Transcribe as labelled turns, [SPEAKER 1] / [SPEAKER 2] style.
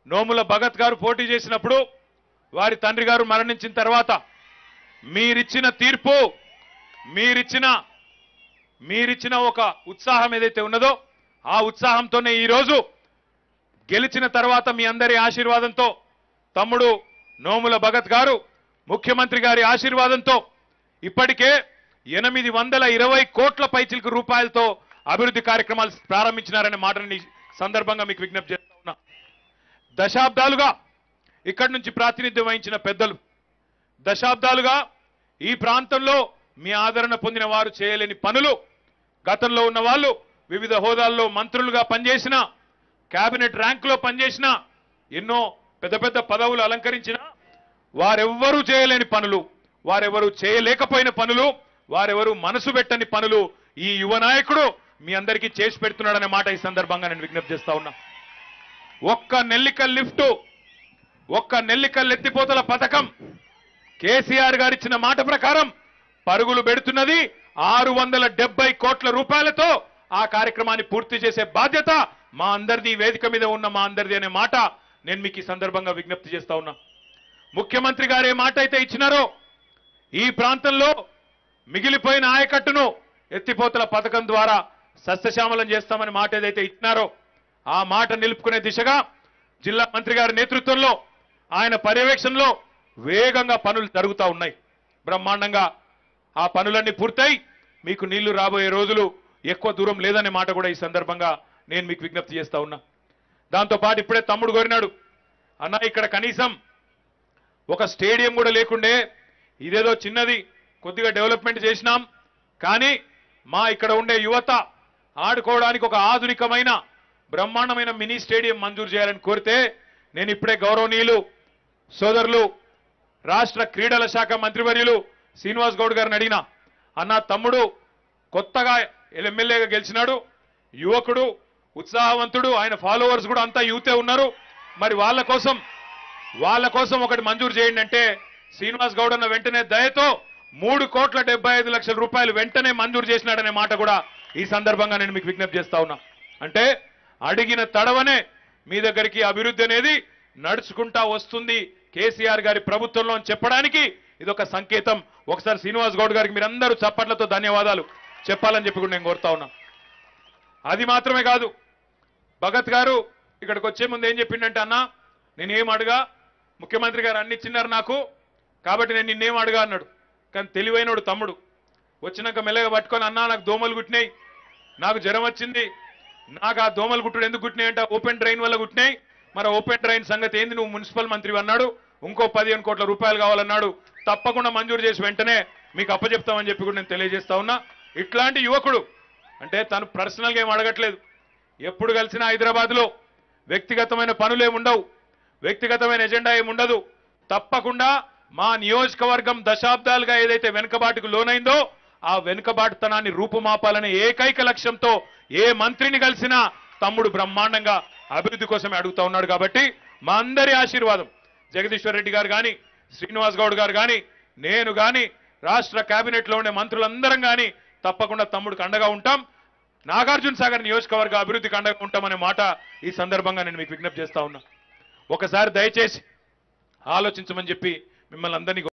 [SPEAKER 1] నోముల భగత్ గారు పోటీ చేసినప్పుడు వారి తండ్రి గారు మరణించిన తర్వాత మీరిచ్చిన తీర్పు మీరిచ్చిన మీరిచ్చిన ఒక ఉత్సాహం ఏదైతే ఉన్నదో ఆ ఉత్సాహంతోనే ఈరోజు గెలిచిన తర్వాత మీ అందరి ఆశీర్వాదంతో తమ్ముడు నోముల భగత్ గారు ముఖ్యమంత్రి గారి ఆశీర్వాదంతో ఇప్పటికే ఎనిమిది వందల ఇరవై కోట్ల పైచిలకు రూపాయలతో అభివృద్ధి కార్యక్రమాలు ప్రారంభించినారనే మాటని ఈ సందర్భంగా మీకు విజ్ఞప్తి చేస్తా ఉన్నా దశాబ్దాలుగా ఇక్కడి నుంచి ప్రాతినిధ్యం వహించిన పెద్దలు దశాబ్దాలుగా ఈ ప్రాంతంలో మీ ఆదరణ పొందిన వారు చేయలేని పనులు గతంలో ఉన్న వాళ్ళు వివిధ హోదాల్లో మంత్రులుగా పనిచేసిన కేబినెట్ ర్యాంకులో పనిచేసిన ఎన్నో పెద్ద పెద్ద పదవులు అలంకరించిన వారెవ్వరూ చేయలేని పనులు వారెవరు చేయలేకపోయిన పనులు వారెవరు మనసు పెట్టని పనులు ఈ యువ నాయకుడు మీ అందరికీ చేసి పెడుతున్నాడనే మాట ఈ సందర్భంగా నేను విజ్ఞప్తి చేస్తా ఉన్నా ఒక్క నెల్లికల్ లిఫ్ట్ ఒక్క నెల్లికల్ ఎత్తిపోతల పథకం కేసీఆర్ గారు ఇచ్చిన మాట ప్రకారం పరుగులు పెడుతున్నది ఆరు వందల డెబ్బై కోట్ల రూపాయలతో ఆ కార్యక్రమాన్ని పూర్తి చేసే బాధ్యత మా అందరిది ఈ వేదిక మీద ఉన్న మా అందరిది అనే మాట నేను మీకు ఈ సందర్భంగా విజ్ఞప్తి చేస్తా ఉన్నా ముఖ్యమంత్రి గారు ఏ మాట అయితే ఇచ్చినారో ఈ ప్రాంతంలో మిగిలిపోయిన ఆయకట్టును ఎత్తిపోతల పథకం ద్వారా సస్యశ్యామలం చేస్తామని మాట ఏదైతే ఇచ్చినారో ఆ మాట నిలుపుకునే దిశగా జిల్లా మంత్రి గారి నేతృత్వంలో ఆయన పర్యవేక్షణలో వేగంగా పనులు జరుగుతూ ఉన్నాయి బ్రహ్మాండంగా ఆ పనులన్నీ పూర్తయి మీకు నీళ్లు రాబోయే రోజులు ఎక్కువ దూరం లేదనే మాట కూడా ఈ సందర్భంగా నేను మీకు విజ్ఞప్తి చేస్తా ఉన్నా దాంతో పాటు ఇప్పుడే తమ్ముడు కోరినాడు అన్న ఇక్కడ కనీసం ఒక స్టేడియం కూడా లేకుండే ఇదేదో చిన్నది కొద్దిగా డెవలప్మెంట్ చేసినాం కానీ మా ఇక్కడ ఉండే యువత ఆడుకోవడానికి ఒక ఆధునికమైన బ్రహ్మాండమైన మినీ స్టేడియం మంజూరు చేయాలని కోరితే నేను ఇప్పుడే గౌరవనీయులు సోదరులు రాష్ట్ర క్రీడల శాఖ మంత్రివర్యులు శ్రీనివాస్ గౌడ్ గారిని అడిగిన అన్న తమ్ముడు కొత్తగా ఎమ్మెల్యేగా గెలిచినాడు యువకుడు ఉత్సాహవంతుడు ఆయన ఫాలోవర్స్ కూడా అంతా యూతే ఉన్నారు మరి వాళ్ళ కోసం వాళ్ళ కోసం ఒకటి మంజూరు చేయండి అంటే శ్రీనివాస్ గౌడ్ అన్న వెంటనే దయతో మూడు కోట్ల డెబ్బై ఐదు లక్షల రూపాయలు వెంటనే మంజూరు చేసినాడనే మాట కూడా ఈ సందర్భంగా నేను మీకు విజ్ఞప్తి చేస్తా ఉన్నా అంటే అడిగిన తడవనే మీ దగ్గరికి అభివృద్ధి అనేది నడుచుకుంటా వస్తుంది కేసీఆర్ గారి ప్రభుత్వంలో అని చెప్పడానికి ఇదొక సంకేతం ఒకసారి శ్రీనివాస్ గౌడ్ గారికి మీరందరూ చప్పట్లతో ధన్యవాదాలు చెప్పాలని చెప్పి కూడా నేను కోరుతా ఉన్నా అది మాత్రమే కాదు భగత్ గారు ఇక్కడికి వచ్చే ముందు ఏం చెప్పిండంటే అన్న నేనేం అడుగా ముఖ్యమంత్రి గారు అన్ని ఇచ్చినారు నాకు కాబట్టి నేను నిన్నేం అడుగా అన్నాడు కానీ తెలివైనోడు తమ్ముడు వచ్చినాక మెల్లగా పట్టుకొని అన్నా నాకు దోమలు కుట్టినాయి నాకు జ్వరం వచ్చింది నాకు ఆ దోమలు కుట్టుడు ఎందుకు కుట్టినాయి అంటే ఓపెన్ డ్రైన్ వల్ల కుట్టినాయి మరి ఓపెన్ డ్రైన్ సంగతి ఏంది నువ్వు మున్సిపల్ మంత్రి అన్నాడు ఇంకో పదిహేను కోట్ల రూపాయలు కావాలన్నాడు తప్పకుండా మంజూరు చేసి వెంటనే మీకు అప్పచెప్తామని చెప్పి కూడా నేను తెలియజేస్తా ఉన్నా ఇట్లాంటి యువకుడు అంటే తను పర్సనల్గా ఏం అడగట్లేదు ఎప్పుడు కలిసినా హైదరాబాద్లో వ్యక్తిగతమైన పనులు ఏముండవు వ్యక్తిగతమైన ఎజెండా ఏముండదు తప్పకుండా మా నియోజకవర్గం దశాబ్దాలుగా ఏదైతే వెనుకబాటుకు లోనైందో ఆ వెనుకబాటుతనాన్ని రూపుమాపాలనే ఏకైక లక్ష్యంతో ఏ మంత్రిని కలిసినా తమ్ముడు బ్రహ్మాండంగా అభివృద్ధి కోసమే అడుగుతా ఉన్నాడు కాబట్టి మా అందరి ఆశీర్వాదం జగదీశ్వర్ రెడ్డి గారు కానీ శ్రీనివాస్ గౌడ్ గారు కానీ నేను కానీ రాష్ట్ర కేబినెట్ లో ఉండే మంత్రులందరం కానీ తప్పకుండా తమ్ముడికి అండగా ఉంటాం నాగార్జున సాగర్ నియోజకవర్గ అభివృద్ధికి అండగా ఉంటామనే మాట ఈ సందర్భంగా నేను మీకు విజ్ఞప్తి చేస్తా ఉన్నా ఒకసారి దయచేసి ఆలోచించమని చెప్పి మిమ్మల్ని అందరినీ